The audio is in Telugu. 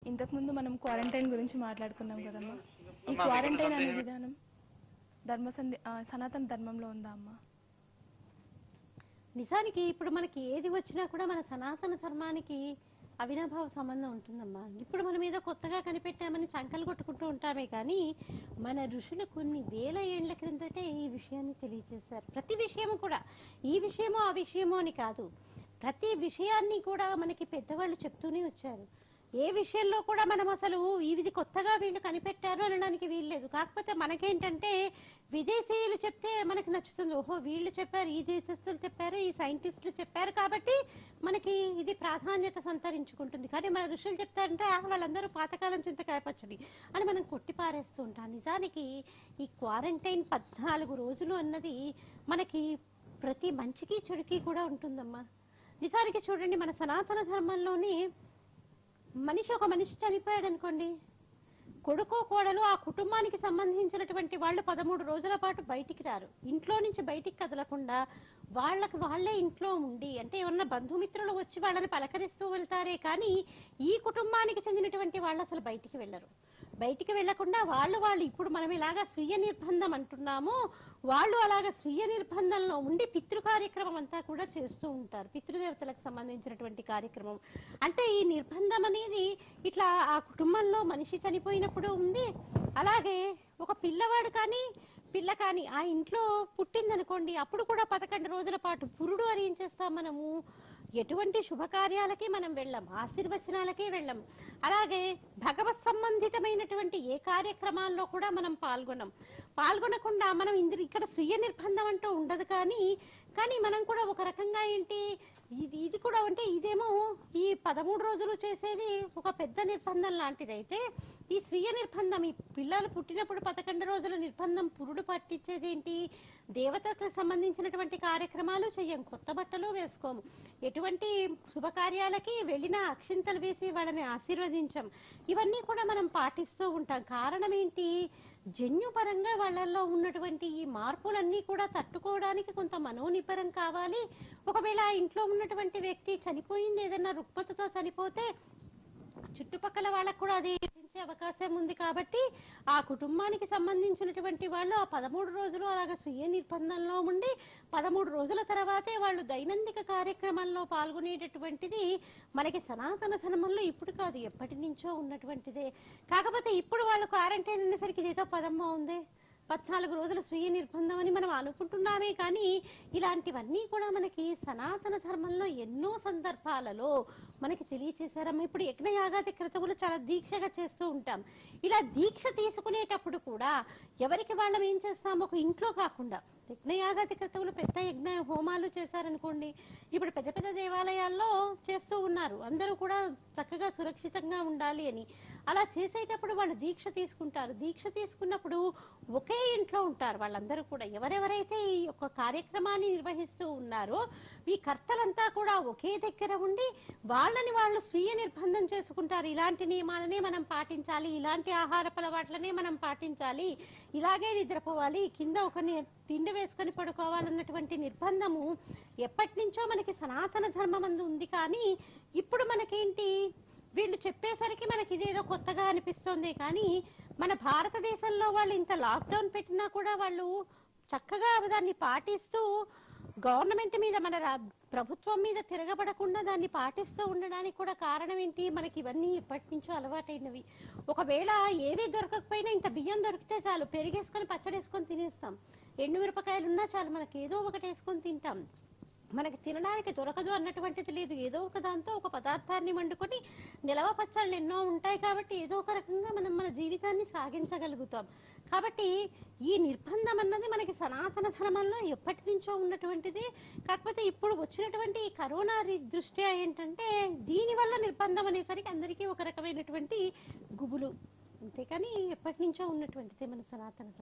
ఇంతకుముందు మనం క్వారంటైన్ గురించి మాట్లాడుకున్నాం కదమ్మా ఈ అమ్మా, క్వారంటైన్ మీకు అనే సందేహం- విధానం ధర్మ సందే ఆ, సనాతన ధర్మంలో ఉందా అమ్మా నిజానికి ఇప్పుడు మనకి ఏది వచ్చినా కూడా మన సనాతన ధర్మానికి అవినాభావ సంబంధం ఉంటుందమ్మా ఇప్పుడు మనం ఏదో కొత్తగా కనిపెట్టామని చంకలు కొట్టుకుంటూ ఉంటామే కానీ మన ఋషులు కొన్ని వేల ఏళ్ల క్రిందటే ఈ విషయాన్ని తెలియజేశారు ప్రతి విషయము కూడా ఈ విషయమో ఆ విషయమో అని కాదు ప్రతి విషయాన్ని కూడా మనకి పెద్దవాళ్ళు చెప్తూనే వచ్చారు ఏ విషయంలో కూడా మనం అసలు ఇది కొత్తగా వీళ్ళు కనిపెట్టారు అనడానికి వీల్లేదు కాకపోతే మనకేంటంటే విదేశీయులు చెప్తే మనకి నచ్చుతుంది ఓహో వీళ్ళు చెప్పారు ఈ దేశస్తులు చెప్పారు ఈ సైంటిస్టులు చెప్పారు కాబట్టి మనకి ఇది ప్రాధాన్యత సంతరించుకుంటుంది కానీ మన ఋషులు చెప్తారంటే "ఆ, వాళ్ళందరూ పాతకాలం చింతకాయ పచ్చడి అని మనం కొట్టి పారేస్తూ ఉంటాం నిజానికి ఈ క్వారంటైన్ పద్నాలుగు రోజులు అన్నది మనకి ప్రతి మంచికి చెడుకి కూడా ఉంటుందమ్మా నిజానికి చూడండి మన సనాతన ధర్మంలోని మనిషి ఒక మనిషి చనిపోయాడు అనుకోండి కొడుకో కోడలు ఆ కుటుంబానికి సంబంధించినటువంటి వాళ్ళు పదమూడు రోజుల పాటు బయటికి రారు ఇంట్లో నుంచి బయటికి కదలకుండా వాళ్ళకి వాళ్ళే ఇంట్లో ఉండి అంటే ఏమన్నా బంధుమిత్రులు వచ్చి వాళ్ళని పలకరిస్తూ వెళ్తారే కానీ ఈ కుటుంబానికి చెందినటువంటి వాళ్ళు అసలు బయటికి వెళ్ళరు బయటికి వెళ్లకుండా వాళ్ళు వాళ్ళు ఇప్పుడు మనం ఇలాగా స్వీయ నిర్బంధం అంటున్నాము వాళ్ళు అలాగా స్వీయ నిర్బంధంలో ఉండి పితృ కార్యక్రమం అంతా కూడా చేస్తూ ఉంటారు పితృదేవతలకు సంబంధించినటువంటి కార్యక్రమం అంటే ఈ నిర్బంధం అనేది ఇట్లా ఆ కుటుంబంలో మనిషి చనిపోయినప్పుడు ఉంది అలాగే ఒక పిల్లవాడు కానీ పిల్ల కానీ ఆ ఇంట్లో పుట్టిందనుకోండి అప్పుడు కూడా పదకొండు రోజుల పాటు పురుడు అని ఏం చేస్తాం మనము ఎటువంటి శుభకార్యాలకి మనం వెళ్ళం ఆశీర్వచనాలకే వెళ్ళం అలాగే భగవత్ సంబంధితమైనటువంటి ఏ కార్యక్రమాల్లో కూడా మనం పాల్గొనం పాల్గొనకుండా మనం ఇంద్ర ఇక్కడ స్వీయ నిర్బంధం అంటూ ఉండదు కానీ కానీ మనం కూడా ఒక రకంగా ఏంటి ఇది ఇది కూడా అంటే ఇదేమో ఈ పదమూడు రోజులు చేసేది ఒక పెద్ద నిర్బంధం లాంటిదైతే ఈ స్వీయ నిర్బంధం ఈ పిల్లలు పుట్టినప్పుడు పదకొండు రోజుల నిర్బంధం పురుడు పట్టించేది ఏంటి దేవతలకు సంబంధించినటువంటి కార్యక్రమాలు చెయ్యం కొత్త బట్టలు వేసుకోము ఎటువంటి శుభకార్యాలకి వెళ్ళిన అక్షింతలు వేసి వాళ్ళని ఆశీర్వదించం ఇవన్నీ కూడా మనం పాటిస్తూ ఉంటాం కారణం ఏంటి జన్యుపరంగా వాళ్ళల్లో ఉన్నటువంటి ఈ మార్పులన్నీ కూడా తట్టుకోవడానికి కొంత మనోనిబ్బరం కావాలి ఒకవేళ ఆ ఇంట్లో ఉన్నటువంటి వ్యక్తి చనిపోయింది ఏదైనా రుగ్మతతో చనిపోతే చుట్టుపక్కల వాళ్ళకు కూడా అది ఎదిరించే అవకాశం ఉంది కాబట్టి ఆ కుటుంబానికి సంబంధించినటువంటి వాళ్ళు ఆ పదమూడు రోజులు అలాగ స్వీయ నిర్బంధంలో ఉండి పదమూడు రోజుల తర్వాతే వాళ్ళు దైనందిక కార్యక్రమంలో పాల్గొనేటటువంటిది మనకి సనాతన ధర్మంలో ఇప్పుడు కాదు ఎప్పటి నుంచో ఉన్నటువంటిదే కాకపోతే ఇప్పుడు వాళ్ళు క్వారంటైన్ అనేసరికి ఇదేదో పదమ్మా ఉంది పద్నాలుగు రోజుల స్వీయ నిర్బంధం అని మనం అనుకుంటున్నామే కానీ ఇలాంటివన్నీ కూడా మనకి సనాతన ధర్మంలో ఎన్నో సందర్భాలలో మనకి తెలియచేశారమ్మ ఇప్పుడు యజ్ఞయాగాది క్రతువులు చాలా దీక్షగా చేస్తూ ఉంటాం ఇలా దీక్ష తీసుకునేటప్పుడు కూడా ఎవరికి వాళ్ళం ఏం చేస్తాం ఒక ఇంట్లో కాకుండా యజ్ఞయాగాది క్రతువులు పెద్ద యజ్ఞ హోమాలు చేశారనుకోండి ఇప్పుడు పెద్ద పెద్ద దేవాలయాల్లో చేస్తూ ఉన్నారు అందరూ కూడా చక్కగా సురక్షితంగా ఉండాలి అని అలా చేసేటప్పుడు వాళ్ళు దీక్ష తీసుకుంటారు దీక్ష తీసుకున్నప్పుడు ఒకే ఇంట్లో ఉంటారు వాళ్ళందరూ కూడా ఎవరెవరైతే ఈ యొక్క కార్యక్రమాన్ని నిర్వహిస్తూ ఉన్నారో ఈ కర్తలంతా కూడా ఒకే దగ్గర ఉండి వాళ్ళని వాళ్ళు స్వీయ నిర్బంధం చేసుకుంటారు ఇలాంటి నియమాలనే మనం పాటించాలి ఇలాంటి ఆహారపు అలవాట్లనే మనం పాటించాలి ఇలాగే నిద్రపోవాలి కింద ఒక ని- తిండి వేసుకొని పడుకోవాలన్నటువంటి నిర్బంధము ఎప్పటి నుంచో మనకి సనాతన ధర్మం ఉంది కానీ ఇప్పుడు మనకేంటి వీళ్ళు చెప్పేసరికి మనకి ఇదేదో కొత్తగా అనిపిస్తుంది కానీ మన భారతదేశంలో వాళ్ళు ఇంత లాక్డౌన్ పెట్టినా కూడా వాళ్ళు చక్కగా దాన్ని పాటిస్తూ గవర్నమెంట్ మీద మన రా- ప్రభుత్వం మీద తిరగబడకుండా దాన్ని పాటిస్తూ ఉండడానికి కూడా కారణం ఏంటి మనకి ఇవన్నీ ఇప్పటి నుంచో అలవాటైనవి ఒకవేళ ఏవి దొరకకపోయినా ఇంత బియ్యం దొరికితే చాలు పెరిగేసుకొని పచ్చడేసుకొని తినేస్తాం ఎండు మిరపకాయలు ఉన్నా చాలు మనకి ఏదో ఒకటి వేసుకొని తింటాం మనకి తినడానికి దొరకదు అన్నటువంటిది లేదు ఏదో ఒక దాంతో ఒక పదార్థాన్ని వండుకొని నిలవ పచ్చళ్ళు ఎన్నో ఉంటాయి కాబట్టి ఏదో ఒక రకంగా మనం మన జీవితాన్ని సాగించగలుగుతాం కాబట్టి ఈ నిర్బంధం అన్నది మనకి సనాతన ధర్మంలో ఎప్పటి నుంచో ఉన్నటువంటిది కాకపోతే ఇప్పుడు వచ్చినటువంటి ఈ కరోనా రి- దృష్ట్యా ఏంటంటే దీనివల్ల నిర్బంధం అనేసరికి అందరికీ ఒక రకమైనటువంటి గుబులు అంతేకాని ఎప్పటి నుంచో ఉన్నటువంటిది మన సనాతన ధర్మం.